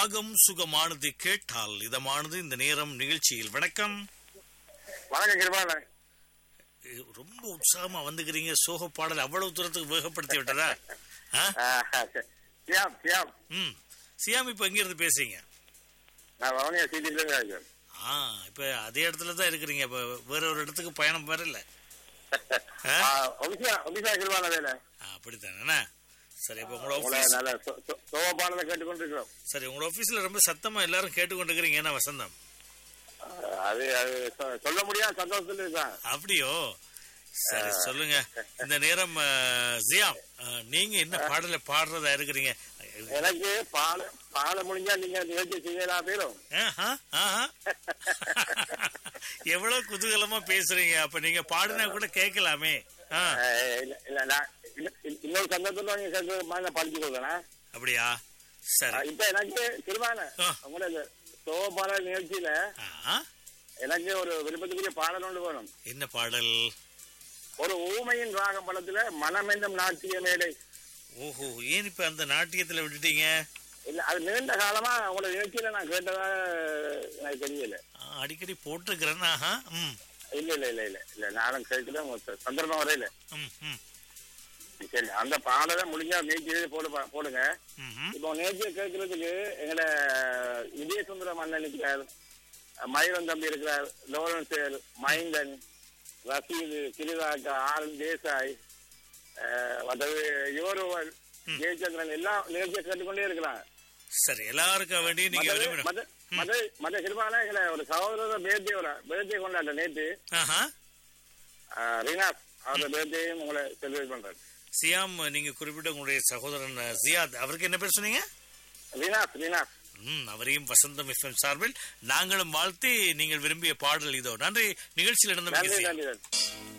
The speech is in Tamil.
ராகம் சுகமானது கேட்டால் இதமானது இந்த நேரம் நிகழ்ச்சியில் வணக்கம் வணக்கம் கிருபாலன் இது ரொம்ப உற்சாகமா வந்துக்கிறீங்க சோக பாடல் அவ்வளவு தூரத்துக்கு வேகப்படுத்தி விட்டதா ஆ? சியாம் சியாம் ம் சியாம் இப்ப எங்க இருந்து பேசுறீங்க நான் வவனியா சீட்டில இருக்கேன் ஆ இப்ப அதே இடத்துல தான் இருக்கிறீங்க இப்ப வேற ஒரு இடத்துக்கு பயணம் வரல ஆ? ஒபிசா ஒபிசா கிருபால வேலை ஆ, அப்படித்தானே சரி இப்ப உங்களோட உங்களை ஆபீஸ் நல்ல சோகப்பாடலை கேட்டுக்கொண்டிருக்கிறோம் சரி உங்களோட ஆபீஸ்ல ரொம்ப சத்தமா எல்லாரும் கேட்டுக்கொண்டிருக்கிறீங்க என்ன வசந்தம் ஆஹ் அது அது சொ- சொல்ல முடியாத சந்தோஷத்துல இருக்கான் அப்படியோ சரி சொல்லுங்க இந்த நேரம் ஆ, ஜியாம் ஆ, நீங்க என்ன பாடல பாடுறதா இருக்கிறீங்க எனக்கு பால பால முடிஞ்சா நீங்க நிகழ்ச்சி செய்யலாம் பேரும் ஆஹா, ஆஹா. எவ்வளவு குதூகலமா பேசுறீங்க அப்ப நீங்க பாடினா கூட கேட்கலாமே ஆ, இல்ல இல்ல நான் இன்ன- இன்ன- இன்னொரு சந்தர்ப்பத்துல நீங்க சேர்த்து மாதிரி படிச்சு கொடுக்கணும் அப்படியா சரி இப்ப எனக்கு திருமான ஆ. உங்களோட சோகப்பாட நிகழ்ச்சியில ஆ, எனக்கு ஒரு விருப்பத்துக்குரிய பாடல் ஒன்று வேணும் என்ன பாடல் ஒரு ஊமையின் ராகம் படத்துல மனமென்னும் நாட்டிய மேடை ஓஹோ ஏன் இப்ப அந்த நாட்டியத்துல விட்டுட்டீங்க இல்ல அது நீண்ட காலமா உங்களோட நிகழ்ச்சியில நான் கேட்டதா எனக்கு தெரியல ஆ, அடிக்கடி போட்டிருக்கிறேன் ஆஹா ம் இல்ல இல்ல இல்ல இல்ல இல்ல நானும் கேட்கல உங்க சந்தர்ப்பம் வரையில ம் ம் சரி அந்த பாடலை முடிஞ்சா நிகழ்ச்சியிலே போடு போடுங்க ம், ம். இப்போ நிகழ்ச்சியை கேட்கறதுக்கு எங்களை விஜயசுந்தரம் அண்ணன் இருக்கிறார் மயிலம் தம்பி இருக்கிறார் லோரன்ஸ் மைந்தன் ரசீது கிரிதாக்கா ஆர் என் தேசாய் அஹ், மற்றது யுவருவன் ஜெயச்சந்திரன் எல்லாம் நிகழ்ச்சியை கேட்டுக்கொண்டே இருக்கிறாங்க சரி எல்லாருக்கும் வேண்டி நீங்க மற்றது- விரும்பின மற்ற- மற்ற மற்ற சிறுபான எங்களை ஒரு சகோதரர் பேர்தே பேர்தே கொண்டாட்ட நேற்று ஆஹா அஹ், ரினாஸ் அவரோட பேர்தேயும் உங்களை செலிப்ரேட் பண்றாரு சியாம் நீங்க குறிப்பிட்ட உங்களுடைய சகோதரன் அஹ், ஜியாத் அவருக்கு என்ன பேர் சொன்னீங்க ரினாஸ் ரினாஸ் ம் அவரையும் வசந்தம் எஃப்எம் சார்பில் நாங்களும் வாழ்த்தி நீங்கள் விரும்பிய பாடல் இதோ நன்றி நிகழ்ச்சியில் நன்றி இருந்த நன்றி நன்றி